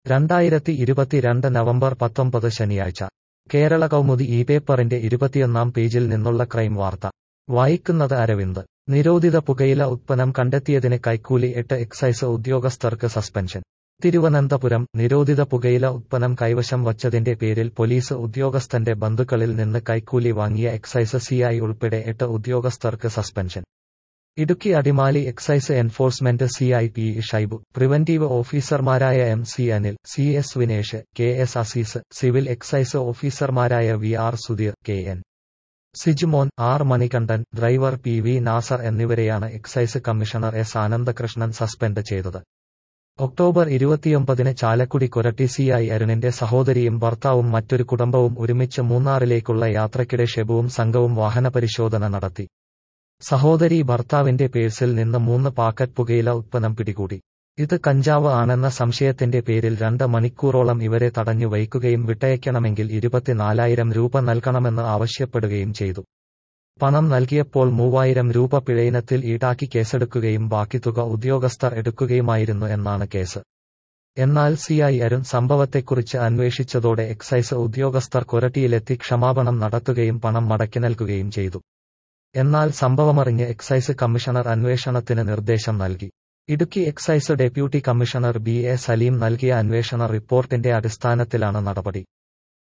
രണ്ടായിരത്തി ഇരുപത്തിരണ്ട് നവംബർ പത്തൊമ്പത് ശനിയാഴ്ച കേരള കൗമുദി ഈ പേപ്പറിന്റെ ഇരുപത്തിയൊന്നാം പേജിൽ നിന്നുള്ള ക്രൈം വാർത്ത വായിക്കുന്നത് അരവിന്ദ് നിരോധിത പുകയില ഉത്പന്നം കണ്ടെത്തിയതിന് കൈക്കൂലി എട്ട് എക്സൈസ് ഉദ്യോഗസ്ഥർക്ക് സസ്പെൻഷൻ തിരുവനന്തപുരം നിരോധിത പുകയില ഉത്പന്നം കൈവശം വച്ചതിന്റെ പേരിൽ പോലീസ് ഉദ്യോഗസ്ഥന്റെ ബന്ധുക്കളിൽ നിന്ന് കൈക്കൂലി വാങ്ങിയ എക്സൈസ് സിഐ ഉൾപ്പെടെ എട്ട് ഉദ്യോഗസ്ഥർക്ക് suspension Idukki Adimali excise enforcement CI P Shaibu preventive ഓഫീസർമാരായ M C Anil C S Vinesh K S Azeez civil excise ഓഫീസർമാരായ V R Sudheer K N Sijumon R Manikandan driver P V Nasar എന്നിവരെയാണ് excise commissioner S Anandakrishnan suspend ചെയ്തത് ഒക്ടോബർ ഇരുപത്തിയൊമ്പതിന് ചാലക്കുടി കൊരട്ടി സിഐ അരുണിന്റെ സഹോദരിയും ഭർത്താവും മറ്റൊരു കുടുംബവും ഒരുമിച്ച് മൂന്നാറിലേക്കുള്ള യാത്രയ്ക്കിടെ ഷെബുവും സംഘവും വാഹനപരിശോധന നടത്തി സഹോദരി ഭർത്താവിന്റെ പേഴ്സിൽ നിന്ന് മൂന്ന് പാക്കറ്റ് പുകയില ഉത്പന്നം പിടികൂടി ഇത് കഞ്ചാവ് ആണെന്ന സംശയത്തിന്റെ പേരിൽ രണ്ട് മണിക്കൂറോളം ഇവരെ തടഞ്ഞു വയ്ക്കുകയും വിട്ടയക്കണമെങ്കിൽ ഇരുപത്തിനാലായിരം രൂപ നൽകണമെന്ന് ആവശ്യപ്പെടുകയും ചെയ്തു പണം നൽകിയപ്പോൾ മൂവായിരം രൂപ പിഴയിനത്തിൽ ഈടാക്കി കേസെടുക്കുകയും ബാക്കി തുക ഉദ്യോഗസ്ഥർ എടുക്കുകയുമായിരുന്നു എന്നാണ് കേസ് എന്നാൽ സിഐ അരുൺ സംഭവത്തെക്കുറിച്ച് അന്വേഷിച്ചതോടെ എക്സൈസ് ഉദ്യോഗസ്ഥർ കൊരട്ടിയിലെത്തി ക്ഷമാപണം നടത്തുകയും പണം മടക്കി നൽകുകയും ചെയ്തു എന്നാൽ സംഭവമറിഞ്ഞ് എക്സൈസ് കമ്മീഷണർ അന്വേഷണത്തിന് നിർദ്ദേശം നൽകി Idukki excise deputy commissioner B A Saleem നൽകിയ അന്വേഷണ റിപ്പോർട്ടിന്റെ അടിസ്ഥാനത്തിലാണ് നടപടി